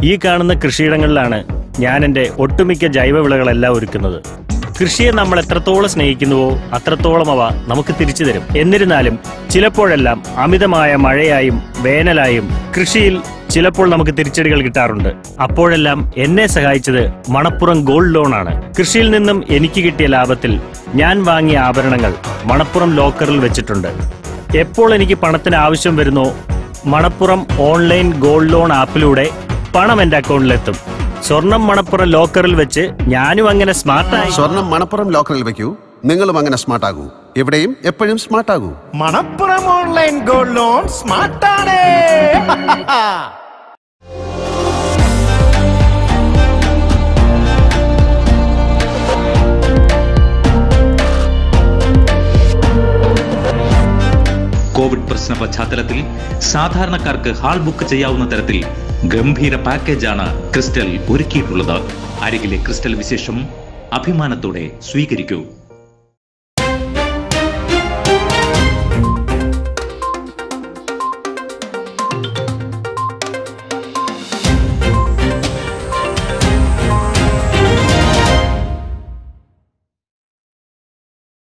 ഈ കാണുന്ന കൃഷിയിടങ്ങളിലാണ് ഞാൻ എൻ്റെ ഒട്ടുമിക്ക ജൈവവിളകളെല്ലാം ഒരുക്കുന്നത് കൃഷിയെ നമ്മൾ എത്രത്തോളം സ്നേഹിക്കുന്നുവോ അത്രത്തോളം അവ നമുക്ക് തിരിച്ചു തരും എന്നിരുന്നാലും ചിലപ്പോഴെല്ലാം അമിതമായ മഴയായും വേനലായും കൃഷിയിൽ ചിലപ്പോൾ നമുക്ക് തിരിച്ചടികൾ കിട്ടാറുണ്ട് അപ്പോഴെല്ലാം എന്നെ സഹായിച്ചത് മണപ്പുറം ഗോൾഡ് ലോൺ ആണ് കൃഷിയിൽ നിന്നും എനിക്ക് കിട്ടിയ ലാഭത്തിൽ ഞാൻ വാങ്ങിയ ആഭരണങ്ങൾ മണപ്പുറം ലോക്കറിൽ വെച്ചിട്ടുണ്ട് എപ്പോൾ എനിക്ക് പണത്തിന് ആവശ്യം വരുന്നോ മണപ്പുറം ഓൺലൈൻ ഗോൾഡ് ലോൺ ആപ്പിലൂടെ പണം എന്റെ അക്കൗണ്ടിലെത്തും സ്വർണം മണപ്പുറം ലോക്കറിൽ വെച്ച് ഞാനും അങ്ങനെ സ്മാർട്ടായി സ്വർണം മണപ്പുറം ലോക്കറിൽ വെക്കൂ നിങ്ങളും അങ്ങനെ സ്മാർട്ട് ആകൂ എവിടെയും എപ്പോഴും സ്മാർട്ട് ആകൂ മണപ്പുറം ഓൺലൈൻ ഗോൾഡ് ലോൺ സ്മാർട്ടാണ് കോവിഡ് പ്രശ്ന പശ്ചാത്തലത്തിൽ സാധാരണക്കാർക്ക് ഹാൾ ബുക്ക് ചെയ്യാവുന്ന തരത്തിൽ ഗംഭീര പാക്കേജാണ് ക്രിസ്റ്റൽ ഒരുക്കിയിട്ടുള്ളത് അരികിലെ ക്രിസ്റ്റൽ വിശേഷം അഭിമാനത്തോടെ സ്വീകരിക്കൂ